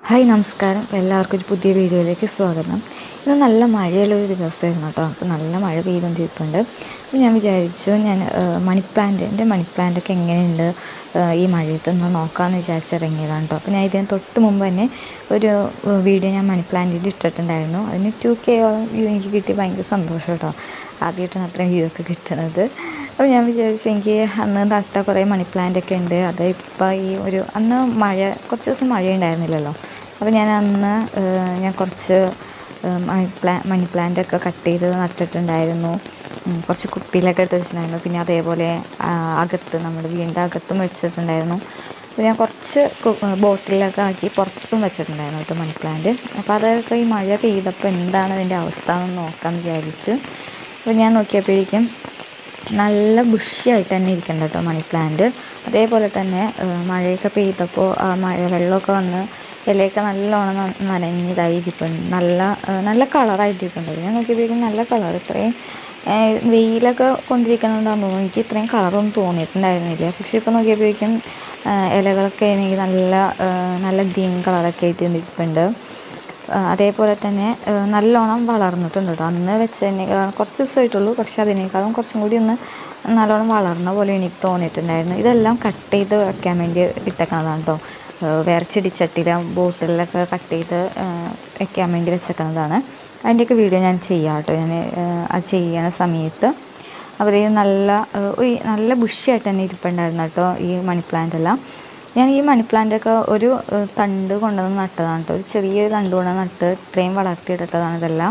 hi നമസ്കാരം എല്ലാവർക്കും ഒരു പുതിയ വീഡിയോയിലേക്ക് സ്വാഗതം ഇന്ന് നല്ല മഴയുള്ളൊരു ദിവസമായിരുന്നു കേട്ടോ അപ്പോൾ നല്ല മഴ പെയ്തുകൊണ്ടിരിപ്പുണ്ട് അപ്പോൾ ഞാൻ വിചാരിച്ചു ഞാൻ മണി പ്ലാന്റ് എൻ്റെ മണി പ്ലാന്റൊക്കെ എങ്ങനെയുണ്ട് ഈ മഴയത്ത് ഒന്ന് നോക്കാമെന്ന് വിചാരിച്ചിറങ്ങിയതാണ് കേട്ടോ അപ്പോൾ ഞാൻ ഇതിന് തൊട്ട് മുമ്പ് തന്നെ ഒരു വീഡിയോ ഞാൻ മണി പ്ലാന്റിൻ്റെ ഇട്ടിട്ടുണ്ടായിരുന്നു അതിന് ടു കെ വ്യൂ എനിക്ക് കിട്ടി ഭയങ്കര സന്തോഷം കേട്ടോ ആദ്യമായിട്ടാണ് അത്രയും വ്യൂ ഒക്കെ കിട്ടുന്നത് അപ്പോൾ ഞാൻ വിചാരിച്ചു എനിക്ക് അന്ന് നട്ട കുറേ മണി പ്ലാന്റ് ഒക്കെ ഉണ്ട് അത് ഇപ്പോൾ ഈ ഒരു അന്ന് മഴ കുറച്ച് ദിവസം മഴ ഉണ്ടായിരുന്നില്ലല്ലോ അപ്പോൾ ഞാൻ അന്ന് ഞാൻ കുറച്ച് മണി പ്ലാ മണി പ്ലാന്റ് ഒക്കെ കട്ട് ചെയ്ത് നട്ടിട്ടുണ്ടായിരുന്നു കുറച്ച് കുപ്പിയിലൊക്കെ എടുത്ത് വെച്ചിട്ടുണ്ടായിരുന്നു പിന്നെ അതേപോലെ അകത്ത് നമ്മുടെ വീടിൻ്റെ അകത്തും വെച്ചിട്ടുണ്ടായിരുന്നു അപ്പോൾ ഞാൻ കുറച്ച് ബോട്ടിലൊക്കെ ആക്കി പുറത്തും വെച്ചിട്ടുണ്ടായിരുന്നു കേട്ടോ മണി പ്ലാന്റ് അപ്പോൾ അതൊക്കെ ഈ മഴ പെയ്തപ്പോൾ എന്താണ് അതിൻ്റെ അവസ്ഥ എന്ന് നോക്കാമെന്ന് വിചാരിച്ചു അപ്പോൾ ഞാൻ നോക്കിയപ്പോഴേക്കും നല്ല ബുഷിയായിട്ട് തന്നെ ഇരിക്കുന്നുണ്ട് കേട്ടോ മണി പ്ലാന്റ് അതേപോലെ തന്നെ മഴയൊക്കെ പെയ്തപ്പോൾ ആ മഴ വെള്ളമൊക്കെ വന്ന് ഇലയൊക്കെ നല്ലോണം നനഞ്ഞതായി ഇരിപ്പുണ്ട് നല്ല നല്ല കളറായിട്ടിരിക്കുന്നുണ്ട് ഞാൻ നോക്കിയപ്പോഴേക്കും നല്ല കളർ ഇത്രയും വെയിലൊക്കെ കൊണ്ടിരിക്കണോണ്ടാന്ന് തോന്നുന്നു എനിക്ക് ഇത്രയും കളറൊന്നും തോന്നിയിട്ടുണ്ടായിരുന്നില്ല പക്ഷേ ഇപ്പോൾ നോക്കിയപ്പോഴേക്കും ഇലകളൊക്കെ എനിക്ക് നല്ല നല്ല ഗ്രീൻ കളറൊക്കെ ആയിട്ട് ഇരിപ്പുണ്ട് അതേപോലെ തന്നെ നല്ലോണം വളർന്നിട്ടുണ്ട് കേട്ടോ അന്ന് വെച്ചതിനേക്കാളും കുറച്ച് ദിവസമായിട്ടുള്ളൂ പക്ഷെ അതിനേക്കാളും കുറച്ചും കൂടി ഒന്ന് നല്ലോണം വളർന്ന പോലെ എനിക്ക് തോന്നിയിട്ടുണ്ടായിരുന്നു ഇതെല്ലാം കട്ട് ചെയ്ത് വെക്കാൻ വേണ്ടി ഇട്ടേക്കണതാണ് കേട്ടോ വേറെ ചെടിച്ചട്ടിയില ബോട്ടിലൊക്കെ കട്ട് ചെയ്ത് വെക്കാൻ വേണ്ടി വെച്ചേക്കുന്നതാണ് അതിൻ്റെയൊക്കെ വീഡിയോ ഞാൻ ചെയ്യാം കേട്ടോ ഞാൻ അത് ചെയ്യണ സമയത്ത് അവർ നല്ല നല്ല ബുഷിയായിട്ട് തന്നെ ഇരിപ്പുണ്ടായിരുന്നു കേട്ടോ ഈ മണി പ്ലാന്റ് എല്ലാം ഞാൻ ഈ മണി പ്ലാന്റൊക്കെ ഒരു തണ്ട് കൊണ്ടുവന്ന് നട്ടതാണ് കേട്ടോ ഒരു ചെറിയൊരു തണ്ട് കൊണ്ടുവന്ന് നട്ട് ഇത്രയും വളർത്തിയെടുത്തതാണ് ഇതെല്ലാം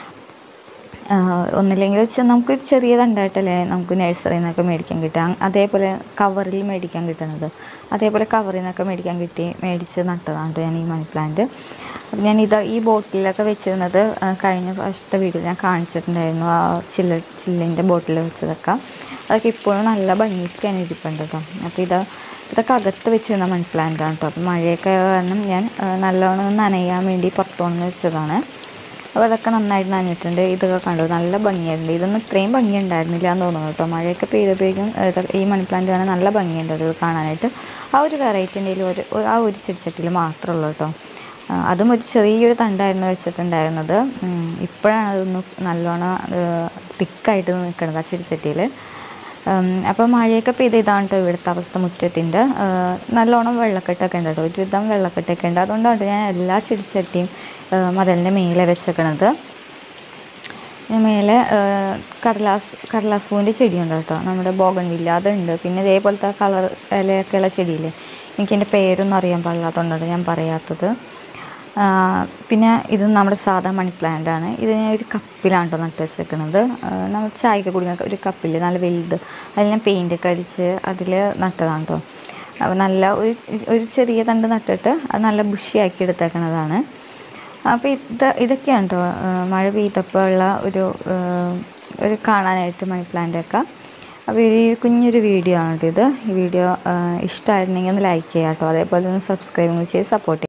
ഒന്നില്ലെങ്കിൽ വെച്ചാൽ നമുക്കൊരു ചെറിയ തണ്ടായിട്ടല്ലേ നമുക്ക് നഴ്സറിയിൽ നിന്നൊക്കെ മേടിക്കാൻ കിട്ടുക അതേപോലെ കവറിൽ മേടിക്കാൻ കിട്ടുന്നത് അതേപോലെ കവറിൽ നിന്നൊക്കെ മേടിക്കാൻ കിട്ടി മേടിച്ച് നട്ടതാണ് ഞാൻ ഈ മണി പ്ലാന്റ് ഞാൻ ഇത് ഈ ബോട്ടിലൊക്കെ വെച്ചിരുന്നത് കഴിഞ്ഞ പ്രാവശ്യത്തെ വീഡിയോ ഞാൻ കാണിച്ചിട്ടുണ്ടായിരുന്നു ആ ചില്ല ചില്ലിൻ്റെ ബോട്ടിൽ വെച്ചതൊക്കെ അതൊക്കെ ഇപ്പോഴും നല്ല ഭംഗിക്കാൻ ഇരിപ്പുണ്ട് കേട്ടോ അപ്പോൾ ഇത് ഇതൊക്കെ അകത്ത് വെച്ചിരുന്ന മണി പ്ലാന്റാണ് കേട്ടോ അപ്പോൾ മഴയൊക്കെ കാരണം ഞാൻ നല്ലോണം നനയാൻ വേണ്ടി പുറത്തു കൊണ്ട് വെച്ചതാണ് അപ്പോൾ അതൊക്കെ നന്നായിട്ട് നനഞ്ഞിട്ടുണ്ട് ഇതൊക്കെ കണ്ടു നല്ല ഭംഗിയായിട്ടുണ്ട് ഇതൊന്നും ഇത്രയും ഭംഗി ഉണ്ടായിരുന്നില്ല എന്ന് തോന്നുന്നു കേട്ടോ മഴയൊക്കെ പെയ്തപ്പോഴേക്കും ഈ മണി പ്ലാന്റ് കാണാൻ നല്ല ഭംഗിയുണ്ട് അത് കാണാനായിട്ട് ആ ഒരു വെറൈറ്റിൻ്റെ ഒരു ആ ഒരു ചെടിച്ചട്ടിയിൽ മാത്രമേ ഉള്ളൂ കേട്ടോ അതും ഒരു ചെറിയൊരു തണ്ടായിരുന്നു വെച്ചിട്ടുണ്ടായിരുന്നത് ഇപ്പോഴാണ് അതൊന്ന് നല്ലോണം തിക്കായിട്ട് നിൽക്കുന്നത് ആ ചെടിച്ചട്ടിയിൽ അപ്പോൾ മഴയൊക്കെ പെയ്ത് ഇതാണ് കേട്ടോ ഇവിടുത്തെ അവസ്ഥ മുറ്റത്തിൻ്റെ നല്ലോണം വെള്ളക്കെട്ടൊക്കെ ഉണ്ട് കേട്ടോ ഒരുവിധം വെള്ളക്കെട്ടൊക്കെ ഉണ്ട് അതുകൊണ്ടാണ് ഞാൻ എല്ലാ ചെടിച്ചട്ടിയും മതിലിൻ്റെ മേലെ വെച്ചേക്കണത് മേലെ കടലാസ് കടലാസ് പൂവിൻ്റെ ചെടിയുണ്ട് കേട്ടോ നമ്മുടെ ബോഗൻ വില്ല അതുണ്ട് പിന്നെ ഇതേപോലത്തെ കളർ ഇലയൊക്കെയുള്ള ചെടിയില്ലേ എനിക്കെൻ്റെ പേരൊന്നും അറിയാൻ പാടില്ലാത്തതുകൊണ്ടാണ് ഞാൻ പറയാത്തത് പിന്നെ ഇത് നമ്മുടെ സാധാ മണി പ്ലാന്റ് ആണ് ഇത് ഞാൻ ഒരു കപ്പിലാണ് കേട്ടോ നട്ട് വെച്ചേക്കുന്നത് നമ്മൾ ചായക്ക് കുടിക്കുന്ന ഒരു കപ്പിൽ നല്ല വലുത് അതിൽ ഞാൻ പെയിൻ്റൊക്കെ അടിച്ച് അതിൽ നട്ടതാണ് കേട്ടോ അപ്പോൾ നല്ല ഒരു ഒരു ചെറിയ തണ്ട് നട്ടിട്ട് അത് നല്ല ബുഷിയാക്കി എടുത്തേക്കണതാണ് അപ്പോൾ ഇത് ഇതൊക്കെയാണ് കേട്ടോ മഴ പെയ്തപ്പോൾ ഉള്ള ഒരു ഒരു കാണാനായിട്ട് മണി പ്ലാന്റൊക്കെ അപ്പോൾ ഈ കുഞ്ഞൊരു വീഡിയോ ആണ് കേട്ടോ ഇത് ഈ വീഡിയോ ഇഷ്ടമായിരുന്നെങ്കിൽ ഒന്ന് ലൈക്ക് ചെയ്യാം കേട്ടോ അതേപോലെ ഒന്ന് സബ്സ്ക്രൈബും ചെയ്ത് സപ്പോർട്ട് ചെയ്യാം